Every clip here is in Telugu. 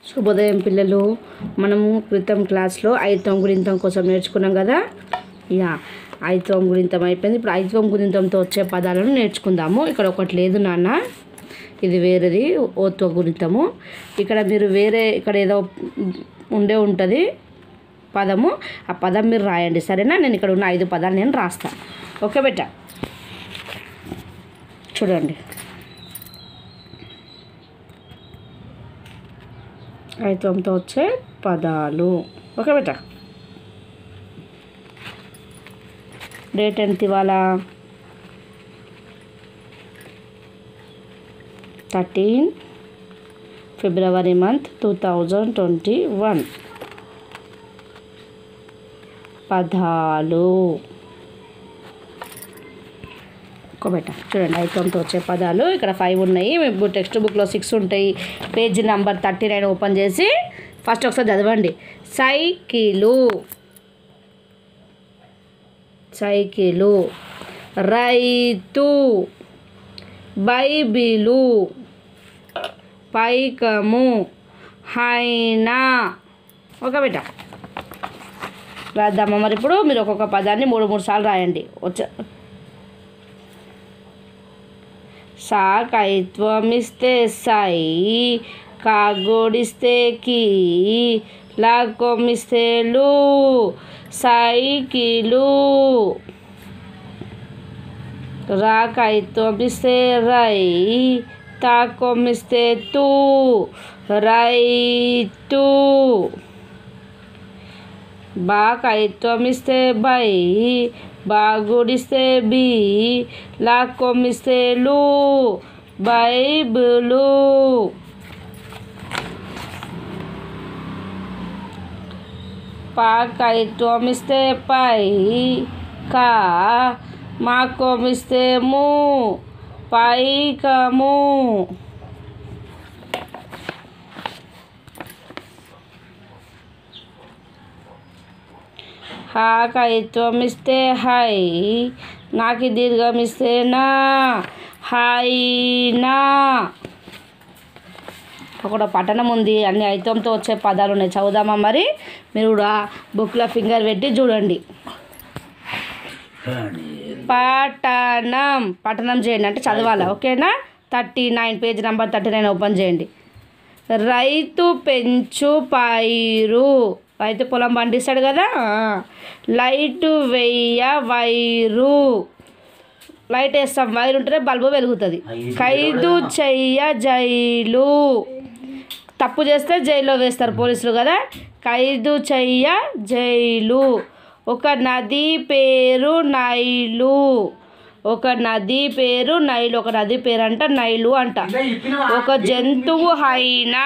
శుభోదయం పిల్లలు మనము క్రితం క్లాస్లో ఐత్వం గురింతం కోసం నేర్చుకున్నాం కదా ఇక ఐత్వం గురింతం అయిపోయింది ఇప్పుడు ఐత్వం గురింతంతో వచ్చే పదాలను నేర్చుకుందాము ఇక్కడ ఒకటి లేదు నాన్న ఇది వేరేది ఓత్వ గురింతము ఇక్కడ మీరు వేరే ఇక్కడ ఏదో ఉండే ఉంటుంది పదము ఆ పదం మీరు రాయండి సరేనా నేను ఇక్కడ ఉన్న ఐదు పదాలు నేను రాస్తా ఓకే బెట్ట చూడండి ఐత్వంతో వచ్చే పదాలు ఓకే బేట డేట్ ఎంత ఇవాళ థర్టీన్ ఫిబ్రవరి month two thousand twenty one పదాలు బెట చూడండి ఐకంతో వచ్చే పదాలు ఇక్కడ ఫైవ్ ఉన్నాయి మీకు టెక్స్ట్ బుక్లో సిక్స్ ఉంటాయి page number thirty nine open చేసి ఫస్ట్ ఒకసారి చదవండి సైకిలు సైకిలు రైతు బైబిలు పైకము హైనా ఓకే బేట రాద్దామా మరి ఇప్పుడు మీరు ఒక్కొక్క పదాన్ని మూడు మూడు సార్లు రాయండి వచ్చే సాకైత్వమిస్తే సై కాగోడిస్తే కీ లాకొమిస్తే లు సైకిలు రాకైత్వమిస్తే రై తాకొమిస్తే తూ రైతు బాకైత్వమిస్తే బై బాగుడిస్తే బి లాక్కొమిస్తే లు బైబులు పాకైత్వమిస్తే పై కా మాకొమిస్తే ము పైకము హాకైత్వమిస్తే హై నాకి దీర్ఘమిస్తే నా హైనా ఒక పట్టణం ఉంది అన్ని ఐతంతో వచ్చే పదాలు ఉన్నాయి చదువుదామా మరి మీరు కూడా బుక్లో ఫింగర్ పెట్టి చూడండి పట్టణం పట్టణం చేయండి అంటే చదవాలి ఓకేనా thirty nine page number thirty nine open చేయండి రైతు పెంచు పైరు రైతు పొలం పండిస్తాడు కదా లైటు వెయ్య వైరు లైట్ వేస్తాం వైర్ ఉంటేనే బల్బు వెలుగుతుంది ఖైదు చెయ్య జైలు తప్పు చేస్తే జైల్లో వేస్తారు పోలీసులు కదా ఖైదు చెయ్య జైలు ఒక నది పేరు నైలు ఒక నది పేరు నైలు ఒక నది పేరు అంట నైలు అంట ఒక జంతువు హైనా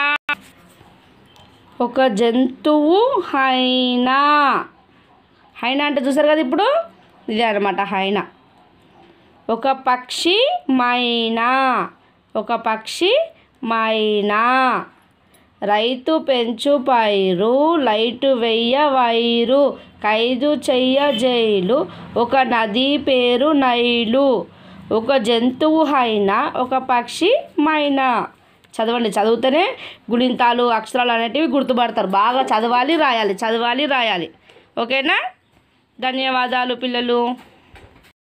ఒక జంతువు హైనా హైనా అంటే చూసారు కదా ఇప్పుడు ఇదే అనమాట హైనా ఒక పక్షి మైనా ఒక పక్షి మైనా రైతు పెంచు పైరు లైటు వెయ్య వైరు ఖైదు చెయ్య జైలు ఒక నది పేరు నైలు ఒక జంతువు హైనా ఒక పక్షి మైనా చదవండి చదివితేనే గుణింతాలు అక్షరాలు అనేటివి గుర్తుపడతారు బాగా చదవాలి రాయాలి చదవాలి రాయాలి ఓకేనా ధన్యవాదాలు పిల్లలు